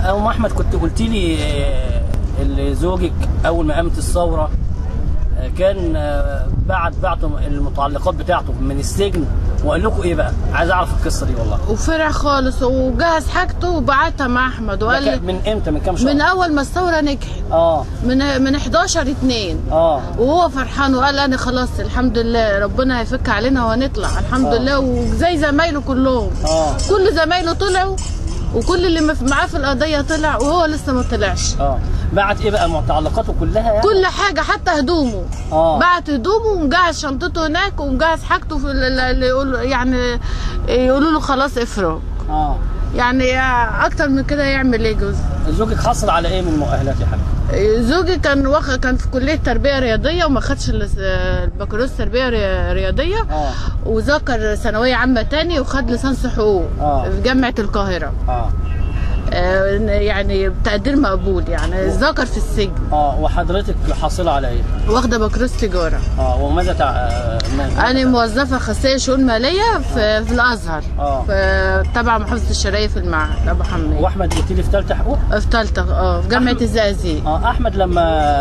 ام احمد كنت قلت لي آه، اللي زوجك اول ما قامت الثوره آه، كان آه، بعت بعته المتعلقات بتاعته من السجن وقال لكم ايه بقى عايز اعرف القصه دي والله وفرح خالص وجهز حاجته وبعتها مع احمد ده وقال كان لي من امتى من كام شهر من اول ما الثوره نجحت اه من من 11 2 اه وهو فرحان وقال انا خلاص الحمد لله ربنا هيفك علينا وهنطلع الحمد آه. لله وزي زمايله كلهم اه كل زمايله طلعوا وكل اللي مف- معاه في القضيه طلع وهو لسه ما طلعش اه بعت ايه بقى متعلقاته كلها يعني كل حاجه حتى هدومه اه بعت هدومه ومجهز شنطته هناك ومجهز حاجته في ال- اللي يقولوا يعني يقولوا له خلاص افرج اه يعني اكتر من كده يعمل ايه جوز زوجك حصل على ايه من المؤهلات يا حاج زوجي كان واخد كان في كليه تربيه رياضيه وما خدش ال- البكالوريوس تربيه ري- رياضيه اه وذاكر ثانويه عامه تاني وخد ليسانس حقوق آه. في جامعه القاهره اه آه، يعني بتقدير مقبول يعني ذاكر في السجن اه وحضرتك حاصله على ايه واخده بكالوريوس تجاره اه وماذا تع... آه، ماذا انا موظفه خاصيه شؤون ماليه في, في الازهر آه. في تبع محافظه الشرقيه في المعهد ابو حميد واحمد قلت لي في ثالثه حقوق في ثالثه اه في جامعه أحمد. الزقازيق اه احمد لما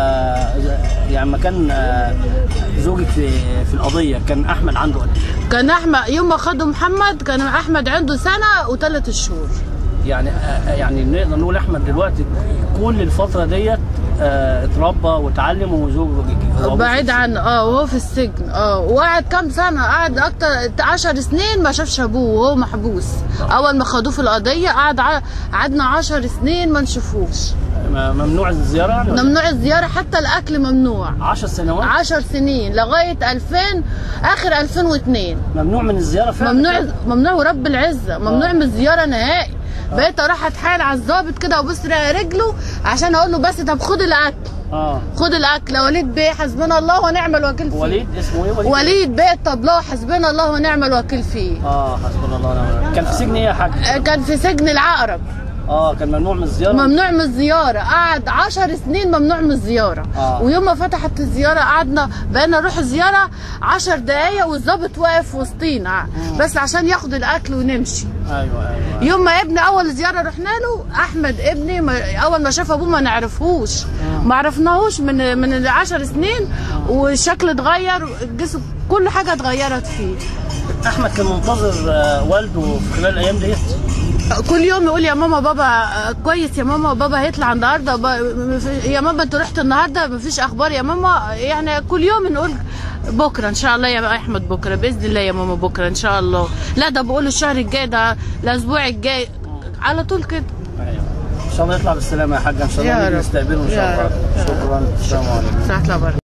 يعني ما كان آه، زوجك في في القضيه كان احمد عنده قد إيه؟ كان احمد يوم ما خدوا محمد كان احمد عنده سنه وثلاث شهور يعني آه، يعني نقدر نقول احمد دلوقتي كل الفتره ديت آه، اتربى وتعلم وزوجك هو بعيد عن اه وهو في السجن اه وقعد كام سنه قعد اكتر 10 سنين ما شافش ابوه وهو محبوس اول ما خدوه في القضيه قعد ع- قعدنا 10 سنين ما نشوفوش م- ممنوع الزياره يعني ولا ممنوع الزياره حتى الاكل ممنوع 10 سنوات 10 سنين لغايه 2000 اخر 2002 ممنوع من الزياره فعلا ممنوع كده؟ ممنوع ورب العزه ممنوع من الزياره نهائي بقيت اروح اتحايل على الظابط كده وابص رجله عشان اقول له بس طب خد الاكل اه خد الاكل يا وليد بيه حسبنا الله ونعم الوكيل فيه وليد اسمه ايه وليد وليد بيه الطبلاء حسبنا الله ونعم الوكيل فيه اه حسبنا الله ونعم الوكيل. كان في سجن ايه يا حاج آه، كان في سجن العقرب اه كان ممنوع من الزياره ممنوع من الزياره قعد عشر سنين ممنوع من الزياره آه. ويوم ما فتحت الزياره قعدنا بقينا نروح الزياره عشر دقايق والظابط واقف وسطينا بس عشان ياخد الاكل ونمشي ايوه ايوه يوم ما ابني اول زياره رحنا له احمد ابني ما اول ما شاف ابوه ما نعرفهوش ما عرفناهوش من من العشر سنين والشكل اتغير الجسم كل حاجه اتغيرت فيه احمد كان منتظر آه، والده في خلال الايام ديت كل يوم يقول يا ماما بابا آه، كويس يا ماما بابا هيطلع النهارده با- م- في- يا ماما انت رحت النهارده مفيش اخبار يا ماما يعني كل يوم نقول بكره ان شاء الله يا احمد بكره باذن الله يا ماما بكره ان شاء الله لا ده بقول الشهر الجاي ده الاسبوع الجاي على طول كده ايوه ان شاء الله يطلع بالسلامه يا حاج ان شاء يا الله رب. نستقبله ان شاء يا الله رب. شكرا السلام عليكم ساعة لا بركة